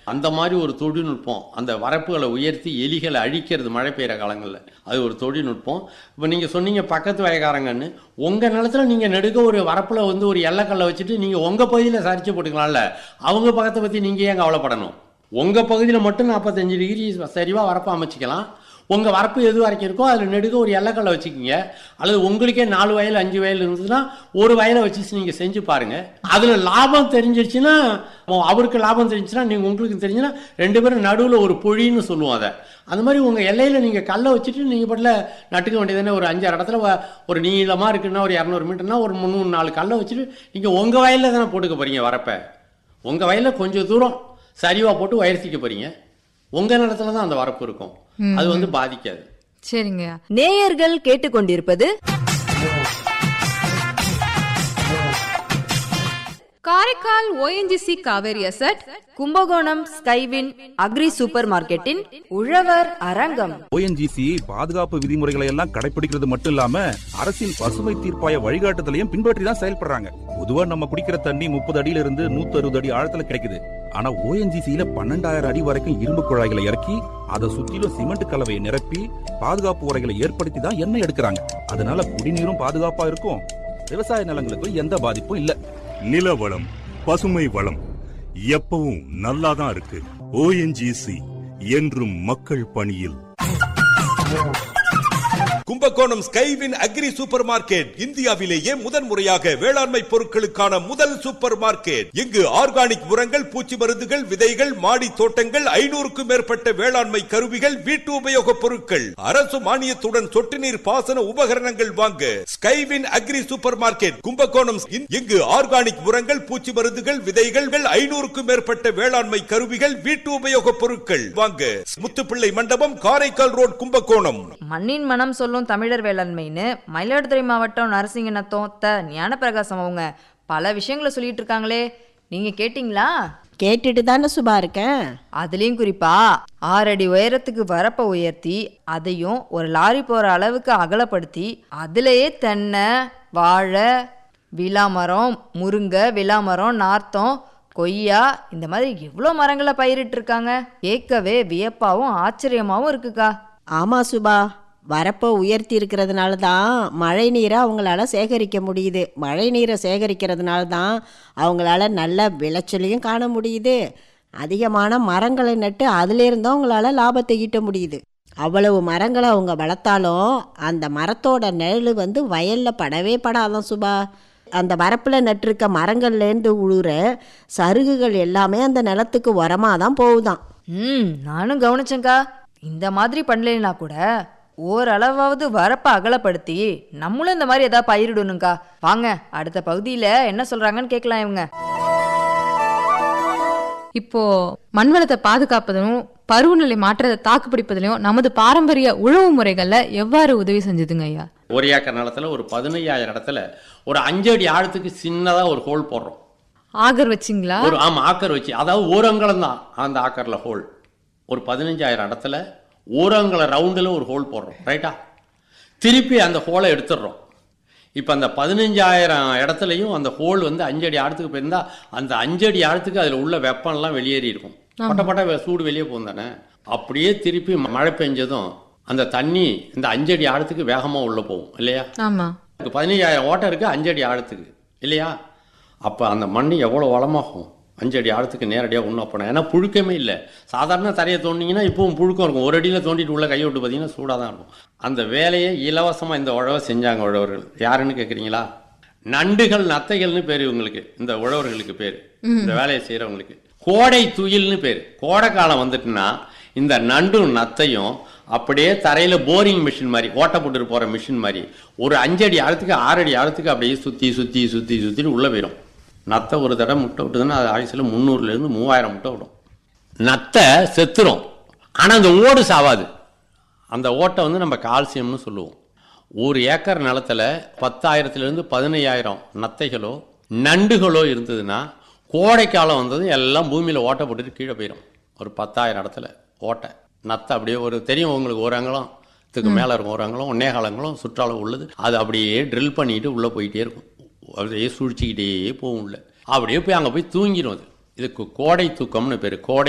அந்த மாதிரி ஒரு தொழில்நுட்பம் அந்த வரப்புகளை உயர்த்தி எலிகளை அழிக்கிறது மழை பெய்கிற காலங்களில் அது ஒரு தொழில்நுட்பம் இப்போ நீங்கள் சொன்னீங்க பக்கத்து வயக்காரங்கன்னு உங்கள் நிலத்துல நீங்கள் நெடுக்க ஒரு வரப்பில் வந்து ஒரு எல்லைக்கல்லை வச்சுட்டு நீங்கள் உங்கள் பகுதியில் சரிச்சு போட்டுக்கலாம்ல அவங்க பக்கத்தை பற்றி நீங்கள் ஏன் கவலைப்படணும் உங்கள் பகுதியில் மட்டும் நாற்பத்தஞ்சு டிகிரி சரிவாக வரப்பு அமைச்சிக்கலாம் உங்கள் வரப்பு எது வரைக்கும் இருக்கோ அதில் நெடுக ஒரு எல்லைக்கல்லை வச்சுக்கிங்க அல்லது உங்களுக்கே நாலு வயல் அஞ்சு வயல் இருந்ததுன்னா ஒரு வயலை வச்சு நீங்கள் செஞ்சு பாருங்கள் அதில் லாபம் தெரிஞ்சிருச்சுன்னா அவருக்கு லாபம் தெரிஞ்சுன்னா நீங்கள் உங்களுக்கு தெரிஞ்சுன்னா ரெண்டு பேரும் நடுவில் ஒரு பொழின்னு சொல்லுவோம் அதை அந்த மாதிரி உங்கள் எல்லையில் நீங்கள் கல்லை வச்சுட்டு நீங்கள் பாட்டில் நட்டுக்க வேண்டியதுன்னு ஒரு அஞ்சாறு இடத்துல வ- ஒரு நீளமாக இருக்குன்னா ஒரு இரநூறு மீட்டர்னா ஒரு முந்நூறு நாலு கல்லை வச்சுட்டு நீங்கள் உங்கள் வயலில் தானே போட்டுக்க போகிறீங்க வரப்ப உங்கள் வயலில் கொஞ்சம் தூரம் சரிவாக போட்டு உயர்த்திக்க போகிறீங்க உங்கள் நிலத்துல தான் அந்த வரப்பு இருக்கும் அது வந்து பாதிக்காது சரிங்கய்யா நேயர்கள் கேட்டுக்கொண்டிருப்பது Karaikal ONGC Kaveri asset Kumbakonam Skywin agri super மார்க்கெட்டின் உழவர் அரங்கம் ஓஎன்ஜிசி பாதுகாப்பு விதிமுறைகளை எல்லாம் கடைபிடிக்கிறது மட்டும் இல்லாம அரசின் பசுமை தீர்ப்பாய வழிகாட்டுதலையும் பின்பற்றி தான் செயல்படுறாங்க பொதுவா நம்ம குடிக்கிற தண்ணி முப்பது அடியில இருந்து நூத்தி அறுபது அடி ஆழத்துல கிடைக்குது ஆனா ஓஎன்ஜிசியில பன்னெண்டாயிரம் அடி வரைக்கும் இரும்பு குழாய்களை இறக்கி அதை சுத்திலும் சிமெண்ட் கலவையை நிரப்பி பாதுகாப்பு உரைகளை ஏற்படுத்தி தான் எண்ணெய் எடுக்கிறாங்க அதனால குடிநீரும் பாதுகாப்பா இருக்கும் விவசாய நிலங்களுக்கும் எந்த பாதிப்பும் இல்ல நில வளம் பசுமை வளம் எப்பவும் நல்லாதான் இருக்கு ஓஎன்ஜிசி என்றும் மக்கள் பணியில் Kumbakonam Skywin agri super market இந்தியாவிலேயே முதன் முறையாக வேளாண்மை பொருட்களுக்கான முதல் சூப்பர் மார்க்கெட் இங்கு ஆர்கானிக் உரங்கள் பூச்சி மருந்துகள் விதைகள் மாடி தோட்டங்கள் ஐநூறுக்கும் மேற்பட்ட வேளாண்மை கருவிகள் வீட்டு உபயோக பொருட்கள் அரசு மானியத்துடன் சொட்டு நீர் பாசன உபகரணங்கள் வாங்க Skywin agri super market Kumbakonam இங்கு ஆர்கானிக் உரங்கள் பூச்சி மருந்துகள் விதைகள் ஐநூறுக்கும் மேற்பட்ட வேளாண்மை கருவிகள் வீட்டு உபயோக பொருட்கள் வாங்க முத்துப்பிள்ளை மண்டபம் காரைக்கால் ரோட் கும்பகோணம் மண்ணின் மனம் சொல்லும் தமிழர் வேளாண்மைன்னு மயிலாடுதுறை மாவட்டம் நரசிங்கநத்தம் த ஞானப்பிரகாசம் அவங்க பல விஷயங்களை சொல்லிட்டு இருக்காங்களே நீங்க கேட்டிங்களா கேட்டுட்டு தானே சுபா இருக்கேன் அதுலயும் குறிப்பா ஆறடி உயரத்துக்கு வரப்பை உயர்த்தி அதையும் ஒரு லாரி போற அளவுக்கு அகலப்படுத்தி அதுலயே தென்னை வாழை விளாமரம் முருங்கை விளாமரம் நார்த்தம் கொய்யா இந்த மாதிரி எவ்வளோ மரங்களை பயிரிட்டு இருக்காங்க கேட்கவே வியப்பாவும் ஆச்சரியமாவும் இருக்குக்கா ஆமா சுபா வரப்பை உயர்த்தி இருக்கிறதுனால தான் மழை நீரை அவங்களால சேகரிக்க முடியுது மழை நீரை சேகரிக்கிறதுனால தான் அவங்களால நல்ல விளைச்சலையும் காண முடியுது அதிகமான மரங்களை நட்டு அதிலிருந்து அவங்களால லாபத்தை ஈட்ட முடியுது அவ்வளவு மரங்களை அவங்க வளர்த்தாலும் அந்த மரத்தோட நிழல் வந்து வயலில் படவே படாதான் சுபா அந்த வரப்பில் நட்டிருக்க மரங்கள்லேருந்து உழுற சருகுகள் எல்லாமே அந்த நிலத்துக்கு உரமாக தான் போகுதாம் ம் நானும் கவனிச்சேங்க்கா இந்த மாதிரி பண்ணலைன்னா கூட ஓரளவாவது வரப்பை அகலப்படுத்தி நம்மளும் இந்த மாதிரி ஏதாவது பயிரிடணுங்க்கா வாங்க அடுத்த பகுதியில் என்ன சொல்றாங்கன்னு கேட்கலாம் இவங்க இப்போ மண்வளத்தை பாதுகாப்பதிலும் பருவநிலை மாற்றத்தை தாக்குப்பிடிப்பதிலும் நமது பாரம்பரிய உழவு முறைகள்ல எவ்வாறு உதவி செஞ்சதுங்க ஐயா ஒரு ஏக்கர் நிலத்துல ஒரு பதினையாயிரம் இடத்துல ஒரு அஞ்சு அடி ஆழத்துக்கு சின்னதா ஒரு ஹோல் போடுறோம் ஆகர் வச்சிங்களா ஒரு ஆமா ஆக்கர் வச்சு அதாவது ஒரு அங்கலம் தான் அந்த ஆக்கர்ல ஹோல் ஒரு பதினஞ்சாயிரம் இடத்துல ஒரு அங்கல ரவுண்டில் ஒரு ஹோல் போடுறோம் ரைட்டா திருப்பி அந்த ஹோலை எடுத்துடுறோம் இப்போ அந்த பதினஞ்சாயிரம் இடத்துலையும் அந்த ஹோல் வந்து அஞ்சடி ஆழத்துக்கு போயிருந்தா அந்த அஞ்சடி ஆழத்துக்கு அதில் உள்ள வெப்பம்லாம் வெளியேறி இருக்கும் பட்ட பட்ட வெ- சூடு வெளியே போகும் தானே அப்படியே திருப்பி மழை பெஞ்சதும் அந்த தண்ணி இந்த அஞ்சடி ஆழத்துக்கு வேகமாக உள்ளே போகும் இல்லையா ஆமா இப்போ பதினஞ்சாயிரம் ஓட்டம் இருக்குது அஞ்சடி ஆழத்துக்கு இல்லையா அப்போ அந்த மண் எவ்வளோ வளமாகும் அஞ்சடி ஆழத்துக்கு நேரடியாக உண்ண போனேன் ஏன்னா புழுக்கமே இல்லை சாதாரண தரையை தோண்டிங்கன்னா இப்பவும் புழுக்கம் இருக்கும் ஒரு அடியில் தோண்டிட்டு உள்ள கையை விட்டு பார்த்தீங்கன்னா சூடாக தான் இருக்கும் அந்த வேலையை இலவசமாக இந்த உழவை செஞ்சாங்க உழவர்கள் யாருன்னு கேட்குறீங்களா நண்டுகள் நத்தைகள்னு பேர் இவங்களுக்கு இந்த உழவர்களுக்கு பேர் இந்த வேலையை செய்கிறவங்களுக்கு கோடை துயில்னு பேர் கோடை காலம் வந்துட்டுன்னா இந்த நண்டும் நத்தையும் அப்படியே தரையில போரிங் மிஷின் மாதிரி ஓட்ட போட்டு போற மிஷின் மாதிரி ஒரு அஞ்சடி ஆழத்துக்கு ஆறடி ஆழத்துக்கு அப்படியே சுத்தி சுத்தி சுத்தி சுத்திட்டு உள்ள போயிடும் நத்தை ஒரு தடவை முட்டை விட்டுதுன்னா அது ஆயுசில் முந்நூறுல இருந்து மூவாயிரம் முட்டை விடும் நத்தை செத்துரும் ஆனா அந்த ஓடு சாவாது அந்த ஓட்டை வந்து நம்ம கால்சியம்னு சொல்லுவோம் ஒரு ஏக்கர் நிலத்துல பத்தாயிரத்துலேருந்து பதினையாயிரம் நத்தைகளோ நண்டுகளோ இருந்ததுன்னா கோடைக்காலம் வந்தது எல்லாம் பூமியில் ஓட்டை போட்டுட்டு கீழே போயிடும் ஒரு பத்தாயிரம் இடத்துல ஓட்டை நத்தை அப்படியே ஒரு தெரியும் உங்களுக்கு ஒரு அங்கலம் இதுக்கு மேலே இருக்கும் ஒரு அங்கலம் ஒன்னே காலங்களும் சுற்றாலம் உள்ளது அது அப்படியே ட்ரில் பண்ணிட்டு உள்ளே போயிட்டே இருக்கும் அப்படியே சுழிச்சிக்கிட்டே போகும் உள்ள அப்படியே போய் அங்கே போய் தூங்கிடும் அது இதுக்கு கோடை தூக்கம்னு பேர் கோடை